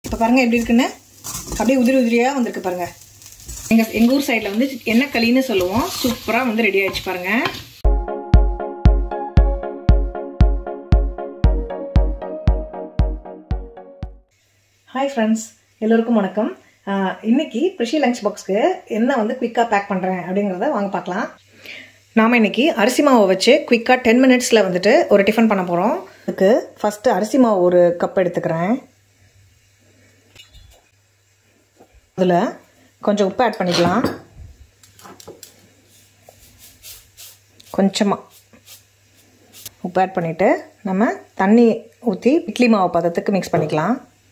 இப்போ பாருங்க எப்படி இருக்குன்னு அப்படியே உதிரி உதிரியாக வந்திருக்கு பாருங்க எங்கள் எங்கள் ஊர் சைடில் வந்து எண்ணெய் களின்னு சொல்லுவோம் சூப்பராக வந்து ரெடி ஆயிடுச்சு பாருங்க ஹாய் ஃப்ரெண்ட்ஸ் எல்லோருக்கும் வணக்கம் ஆஹ் இன்னைக்கு ப்ரிஷி லஞ்ச் பாக்ஸ்க்கு என்ன வந்து குயிக்காக பேக் பண்ணுறேன் அப்படிங்கிறத வாங்க பார்க்கலாம் நாம் இன்னைக்கு அரிசி மாவை வச்சு குயிக்காக டென் மினிட்ஸில் வந்துட்டு ஒரு டிஃபன் பண்ண போகிறோம் அதுக்கு ஃபஸ்ட்டு அரிசி மாவு ஒரு கப் எடுத்துக்கிறேன் அதில் கொஞ்சம் உப்பு ஆட் பண்ணிக்கலாம் கொஞ்சமாக உப்பு ஆட் பண்ணிவிட்டு நம்ம தண்ணி ஊற்றி இட்லி மாவு பதத்துக்கு மிக்ஸ் பண்ணிக்கலாம்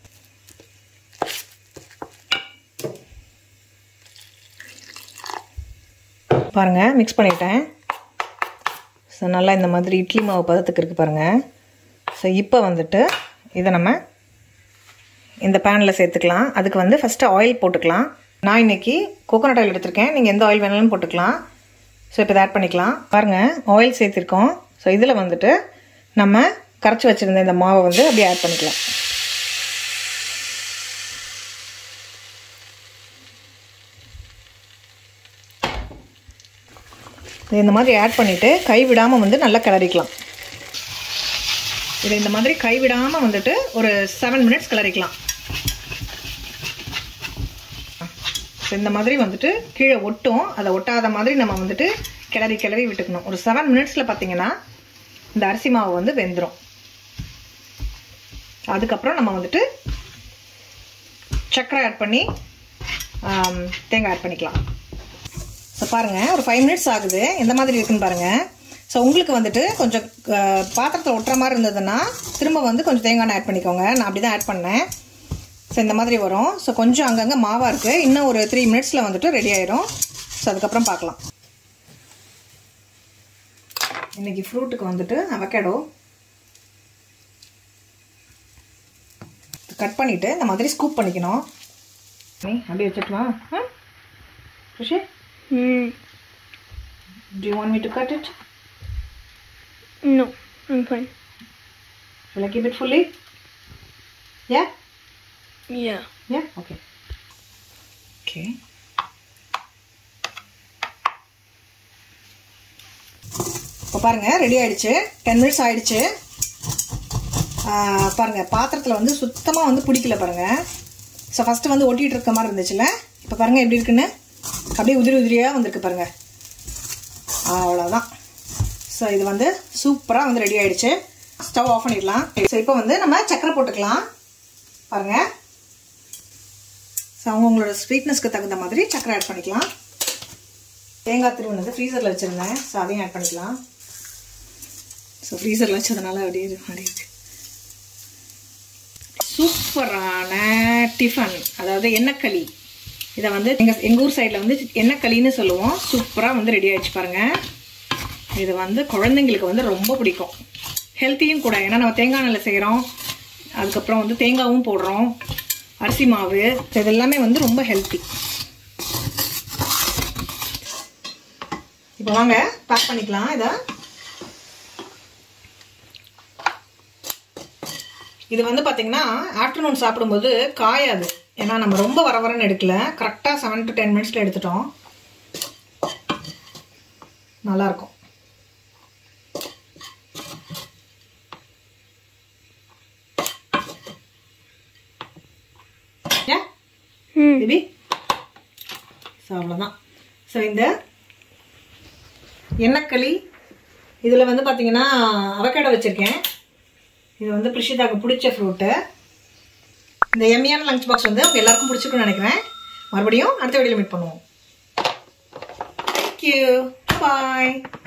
பாருங்கள் மிக்ஸ் பண்ணிட்டேன் ஸோ நல்லா இந்த மாதிரி இட்லி மாவு பதத்துக்கு இருக்குது பாருங்கள் ஸோ இப்போ வந்துட்டு இதை நம்ம இந்த பேனில் சேர்த்துக்கலாம் அதுக்கு வந்து ஃபஸ்ட்டு ஆயில் போட்டுக்கலாம் நான் இன்றைக்கி கோகோனட் ஆயில் எடுத்திருக்கேன் நீங்கள் எந்த ஆயில் வேணாலும் போட்டுக்கலாம் ஸோ இப்போ இதை ஆட் பண்ணிக்கலாம் பாருங்கள் ஆயில் சேர்த்துருக்கோம் ஸோ இதில் வந்துட்டு நம்ம கரைச்சி வச்சுருந்த இந்த மாவை வந்து அப்படியே ஆட் பண்ணிக்கலாம் இந்த மாதிரி ஆட் பண்ணிவிட்டு கை விடாமல் வந்து நல்லா கிளறிக்கலாம் இதை இந்த மாதிரி கை விடாமல் வந்துட்டு ஒரு செவன் மினிட்ஸ் கிளறிக்கலாம் ஸோ இந்த மாதிரி வந்துட்டு கீழே ஒட்டும் அதை ஒட்டாத மாதிரி நம்ம வந்துட்டு கிளறி கிளறி விட்டுக்கணும் ஒரு செவன் மினிட்ஸில் பார்த்தீங்கன்னா இந்த அரிசி மாவு வந்து வெந்துடும் அதுக்கப்புறம் நம்ம வந்துட்டு சர்க்கரை ஆட் பண்ணி தேங்காய் ஆட் பண்ணிக்கலாம் ஸோ பாருங்கள் ஒரு ஃபைவ் மினிட்ஸ் ஆகுது எந்த மாதிரி இருக்குன்னு பாருங்கள் ஸோ உங்களுக்கு வந்துட்டு கொஞ்சம் பாத்திரத்தில் ஒட்டுற மாதிரி இருந்ததுன்னா திரும்ப வந்து கொஞ்சம் தேங்காய் ஆட் பண்ணிக்கோங்க நான் அப்படி தான் ஆட் பண்ணேன் ஸோ இந்த மாதிரி வரும் ஸோ கொஞ்சம் அங்கங்கே மாவாக இருக்குது இன்னும் ஒரு த்ரீ மினிட்ஸில் வந்துட்டு ரெடி ஆயிரும் ஸோ அதுக்கப்புறம் பார்க்கலாம் இன்றைக்கி ஃப்ரூட்டுக்கு வந்துட்டு அவகேடோ கட் பண்ணிவிட்டு இந்த மாதிரி ஸ்கூப் பண்ணிக்கணும் அப்படியே வச்சுட்டுமா ஆ ரிஷி Mm, Do you want me to cut it? no, I'm fine. Shall I keep it fully? Yeah? Yeah. Yeah? Okay. Okay. இப்போ பாருங்க ரெடி ஆயிடுச்சு டென் மினிட்ஸ் ஆயிடுச்சு ஆஹ் பாருங்க பாத்திரத்தில் வந்து சுத்தமாக வந்து பிடிக்கல பாருங்க ஸோ ஃபஸ்ட்டு வந்து ஒட்டிகிட்டு இருக்க மாதிரி இருந்துச்சுல இப்போ பாருங்க எப்படி இருக்குன்னு அப்படியே உதிரி உதிரியாக வந்திருக்கு பாருங்க அவ்வளோதான் ஸோ இது வந்து சூப்பராக வந்து ரெடி ஆயிடுச்சு ஸ்டவ் ஆஃப் பண்ணிடலாம் ஸோ இப்போ வந்து நம்ம சக்கரை போட்டுக்கலாம் பாருங்க ஸோ அவங்கவுங்களோட ஸ்வீட்னஸ்க்கு தகுந்த மாதிரி சக்கரை ஆட் பண்ணிக்கலாம் தேங்காய் திருவினது ஃப்ரீசரில் வச்சுருந்தேன் ஸோ அதையும் ஆட் பண்ணிக்கலாம் ஸோ ஃப்ரீசரில் வச்சதுனால அப்படியே இது மாதிரி இருக்கு சூப்பரான டிஃபன் அதாவது எண்ணெய்க்களி இதை வந்து எங்கள் எங்கள் ஊர் சைடில் வந்து எண்ணெய்க்களின்னு சொல்லுவோம் சூப்பராக வந்து ரெடி ஆயிடுச்சு பாருங்கள் இது வந்து குழந்தைங்களுக்கு வந்து ரொம்ப பிடிக்கும் ஹெல்த்தியும் கூட ஏன்னா நம்ம தேங்காய் எண்ணெயில் செய்கிறோம் அதுக்கப்புறம் வந்து தேங்காவும் போடுறோம் அரிசி மாவு இது எல்லாமே வந்து ரொம்ப ஹெல்த்தி இப்போ வாங்க பேக் பண்ணிக்கலாம் இதை இது வந்து பார்த்தீங்கன்னா ஆஃப்டர்நூன் சாப்பிடும்போது காயாது ஏன்னா நம்ம ரொம்ப வர வரன்னு எடுக்கல கரெக்டாக செவன் டு டென் மினிட்ஸில் எடுத்துட்டோம் நல்லாயிருக்கும் Hmm. பேபி ஸோ அவ்வளோதான் ஸோ இந்த எண்ணெய்க்களி இதில் வந்து பார்த்தீங்கன்னா அவகேடோ வச்சுருக்கேன் இது வந்து பிரிஷிதாக்கு பிடிச்ச ஃப்ரூட்டு இந்த எம்மியான லஞ்ச் பாக்ஸ் வந்து உங்கள் எல்லாருக்கும் பிடிச்சிருக்குன்னு நினைக்கிறேன் மறுபடியும் அடுத்த வீடியோவில் மீட் பண்ணுவோம் தேங்க்யூ பாய்